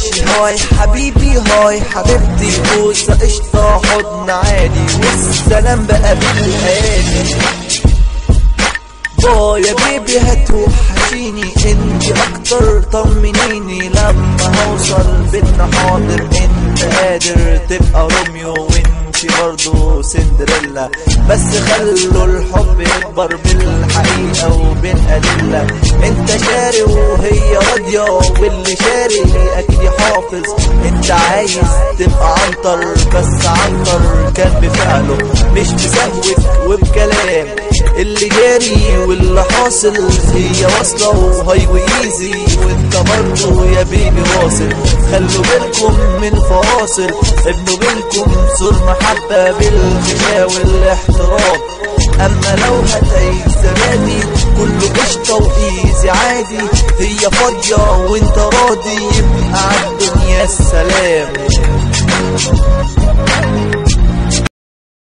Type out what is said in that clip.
وش هاي حبيبي هاي حبيبتي بوسة قشطة حضن عادي والسلام بقى بالهادي باي يا بيبي هتوحشيني انتي اكتر طمنيني لما هوصل بيتنا حاضر انت قادر تبقى روميو وانتي برضو سندريلا بس خلوا الحب يكبر بالحقيقة وبالأدلة انت شاري وهي راضية واللي شاري اكيد يحافظ انت عايز تبقى عنتر بس عنتر كان بفعله مش بسهوك وبكلام اللي جاري واللي حاصل هي واصلة وهاي وايزي وانت برضه يا بيبي واصل خلوا بالكم من فواصل ابنوا بينكم سور محبة بالغنى والاحترام اما لو هتعيش زماني كله قشطة وايزي عادي هي فاضية وانت راضي يبقى عالدنيا السلام